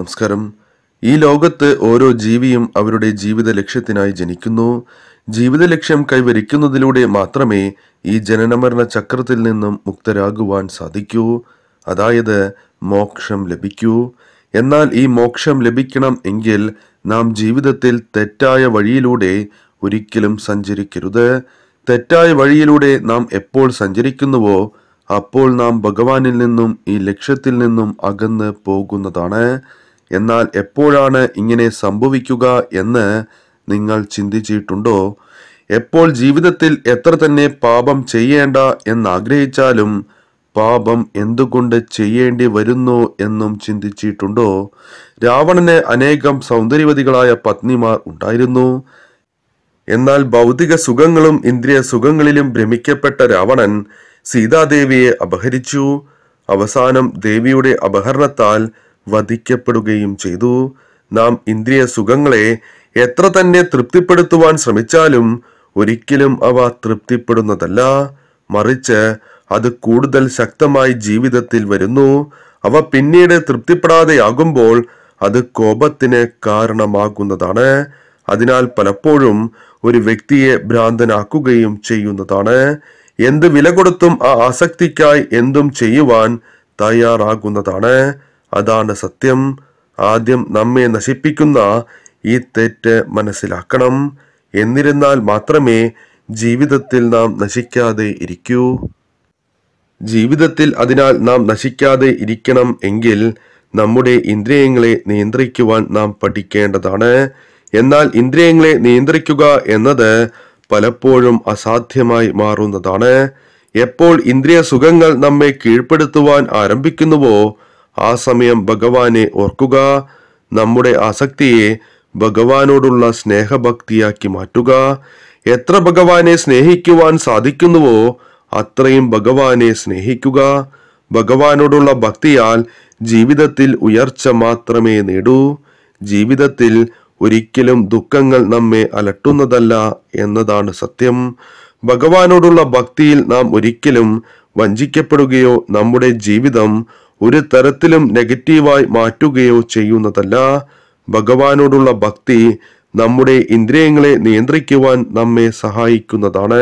നമസ്കാരം ഈ ലോകത്ത് ഓരോ ജീവിയും അവരുടെ ജീവിത ലക്ഷ്യത്തിനായി ജനിക്കുന്നു ജീവിത ലക്ഷ്യം കൈവരിക്കുന്നതിലൂടെ മാത്രമേ ഈ ജനനമരണ ചക്രത്തിൽ നിന്നും മുക്തരാകുവാൻ സാധിക്കൂ അതായത് മോക്ഷം ലഭിക്കൂ എന്നാൽ ഈ മോക്ഷം ലഭിക്കണം എങ്കിൽ നാം ജീവിതത്തിൽ തെറ്റായ വഴിയിലൂടെ ഒരിക്കലും സഞ്ചരിക്കരുത് തെറ്റായ വഴിയിലൂടെ നാം എപ്പോൾ സഞ്ചരിക്കുന്നുവോ അപ്പോൾ നാം ഭഗവാനിൽ നിന്നും ഈ ലക്ഷ്യത്തിൽ നിന്നും അകന്ന് പോകുന്നതാണ് എന്നാൽ എപ്പോഴാണ് ഇങ്ങനെ സംഭവിക്കുക എന്ന് നിങ്ങൾ ചിന്തിച്ചിട്ടുണ്ടോ എപ്പോൾ ജീവിതത്തിൽ എത്ര തന്നെ പാപം ചെയ്യേണ്ട എന്നാഗ്രഹിച്ചാലും പാപം എന്തുകൊണ്ട് ചെയ്യേണ്ടി വരുന്നു എന്നും ചിന്തിച്ചിട്ടുണ്ടോ രാവണന് അനേകം സൗന്ദര്യവതികളായ പത്നിമാർ ഉണ്ടായിരുന്നു എന്നാൽ ഭൗതിക സുഖങ്ങളും ഇന്ദ്രിയ സുഖങ്ങളിലും ഭ്രമിക്കപ്പെട്ട രാവണൻ സീതാദേവിയെ അപഹരിച്ചു അവസാനം ദേവിയുടെ അപഹരണത്താൽ വധിക്കപ്പെടുകയും ചെയ്തു നാം ഇന്ദ്രിയ സുഖങ്ങളെ എത്ര തന്നെ തൃപ്തിപ്പെടുത്തുവാൻ ശ്രമിച്ചാലും ഒരിക്കലും അവ തൃപ്തിപ്പെടുന്നതല്ല മറിച്ച് അത് കൂടുതൽ ശക്തമായി ജീവിതത്തിൽ വരുന്നു അവ പിന്നീട് തൃപ്തിപ്പെടാതെയാകുമ്പോൾ അത് കോപത്തിന് കാരണമാകുന്നതാണ് അതിനാൽ പലപ്പോഴും ഒരു വ്യക്തിയെ ഭ്രാന്തനാക്കുകയും ചെയ്യുന്നതാണ് എന്ത് വില കൊടുത്തും ആ ആസക്തിക്കായി എന്തും ചെയ്യുവാൻ തയ്യാറാകുന്നതാണ് അതാണ് സത്യം ആദ്യം നമ്മെ നശിപ്പിക്കുന്ന ഈ തെറ്റ് മനസ്സിലാക്കണം എന്നിരുന്നാൽ മാത്രമേ ജീവിതത്തിൽ നാം നശിക്കാതെ ഇരിക്കൂ ജീവിതത്തിൽ അതിനാൽ നാം നശിക്കാതെ ഇരിക്കണം എങ്കിൽ നമ്മുടെ ഇന്ദ്രിയങ്ങളെ നിയന്ത്രിക്കുവാൻ നാം പഠിക്കേണ്ടതാണ് എന്നാൽ ഇന്ദ്രിയങ്ങളെ നിയന്ത്രിക്കുക എന്നത് പലപ്പോഴും അസാധ്യമായി മാറുന്നതാണ് എപ്പോൾ ഇന്ദ്രിയ സുഖങ്ങൾ നമ്മെ കീഴ്പ്പെടുത്തുവാൻ ആരംഭിക്കുന്നുവോ ആ സമയം ഭഗവാനെ ഓർക്കുക നമ്മുടെ ആസക്തിയെ ഭഗവാനോടുള്ള സ്നേഹഭക്തിയാക്കി മാറ്റുക എത്ര ഭഗവാനെ സ്നേഹിക്കുവാൻ സാധിക്കുന്നുവോ അത്രയും ഭഗവാനെ സ്നേഹിക്കുക ഭഗവാനോടുള്ള ഭക്തിയാൽ ജീവിതത്തിൽ ഉയർച്ച മാത്രമേ നേടൂ ജീവിതത്തിൽ ഒരിക്കലും ദുഃഖങ്ങൾ നമ്മെ അലട്ടുന്നതല്ല എന്നതാണ് സത്യം ഭഗവാനോടുള്ള ഭക്തിയിൽ നാം ഒരിക്കലും വഞ്ചിക്കപ്പെടുകയോ നമ്മുടെ ജീവിതം ഒരു തരത്തിലും നെഗറ്റീവായി മാറ്റുകയോ ചെയ്യുന്നതല്ല ഭഗവാനോടുള്ള ഭക്തി നമ്മുടെ ഇന്ദ്രിയങ്ങളെ നിയന്ത്രിക്കുവാൻ നമ്മെ സഹായിക്കുന്നതാണ്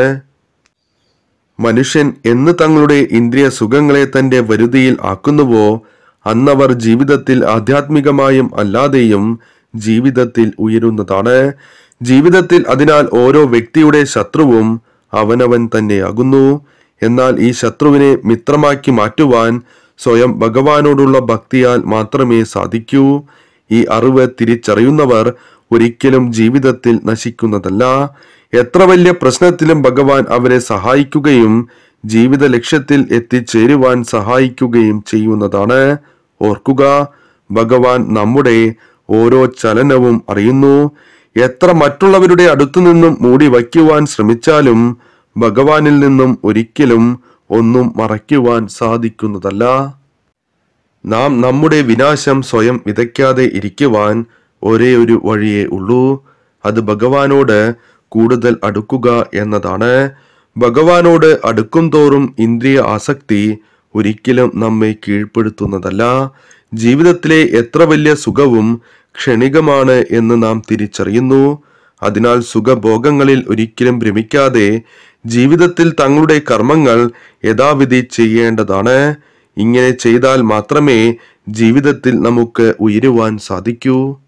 മനുഷ്യൻ എന്ന് തങ്ങളുടെ ഇന്ദ്രിയ സുഖങ്ങളെ തന്റെ വരുതിയിൽ ആക്കുന്നുവോ അന്നവർ ജീവിതത്തിൽ ആധ്യാത്മികമായും അല്ലാതെയും ജീവിതത്തിൽ ഉയരുന്നതാണ് ജീവിതത്തിൽ അതിനാൽ ഓരോ വ്യക്തിയുടെ ശത്രുവും അവനവൻ തന്നെയാകുന്നു എന്നാൽ ഈ ശത്രുവിനെ മിത്രമാക്കി മാറ്റുവാൻ സ്വയം ഭഗവാനോടുള്ള ഭക്തിയാൽ മാത്രമേ സാധിക്കൂ ഈ അറിവ് തിരിച്ചറിയുന്നവർ ഒരിക്കലും ജീവിതത്തിൽ നശിക്കുന്നതല്ല എത്ര വലിയ പ്രശ്നത്തിലും ഭഗവാൻ അവരെ സഹായിക്കുകയും ജീവിത ലക്ഷ്യത്തിൽ എത്തിച്ചേരുവാൻ സഹായിക്കുകയും ചെയ്യുന്നതാണ് ഓർക്കുക ഭഗവാൻ നമ്മുടെ ഓരോ ചലനവും അറിയുന്നു എത്ര മറ്റുള്ളവരുടെ അടുത്തു നിന്നും മൂടി വയ്ക്കുവാൻ ശ്രമിച്ചാലും ഭഗവാനിൽ നിന്നും ഒരിക്കലും ഒന്നും മറയ്ക്കുവാൻ സാധിക്കുന്നതല്ല നാം നമ്മുടെ വിനാശം സ്വയം വിതയ്ക്കാതെ ഇരിക്കുവാൻ ഒരേ ഒരു വഴിയേ ഉള്ളൂ അത് ഭഗവാനോട് കൂടുതൽ അടുക്കുക എന്നതാണ് ഭഗവാനോട് അടുക്കും തോറും ഇന്ദ്രിയ ആസക്തി ഒരിക്കലും നമ്മെ കീഴ്പ്പെടുത്തുന്നതല്ല ജീവിതത്തിലെ എത്ര വലിയ സുഖവും ക്ഷണികമാണ് എന്ന് നാം തിരിച്ചറിയുന്നു അതിനാൽ സുഖഭോഗങ്ങളിൽ ഒരിക്കലും ഭ്രമിക്കാതെ ജീവിതത്തിൽ തങ്ങളുടെ കർമ്മങ്ങൾ യഥാവിധി ചെയ്യേണ്ടതാണ് ഇങ്ങനെ ചെയ്താൽ മാത്രമേ ജീവിതത്തിൽ നമുക്ക് ഉയരുവാൻ സാധിക്കൂ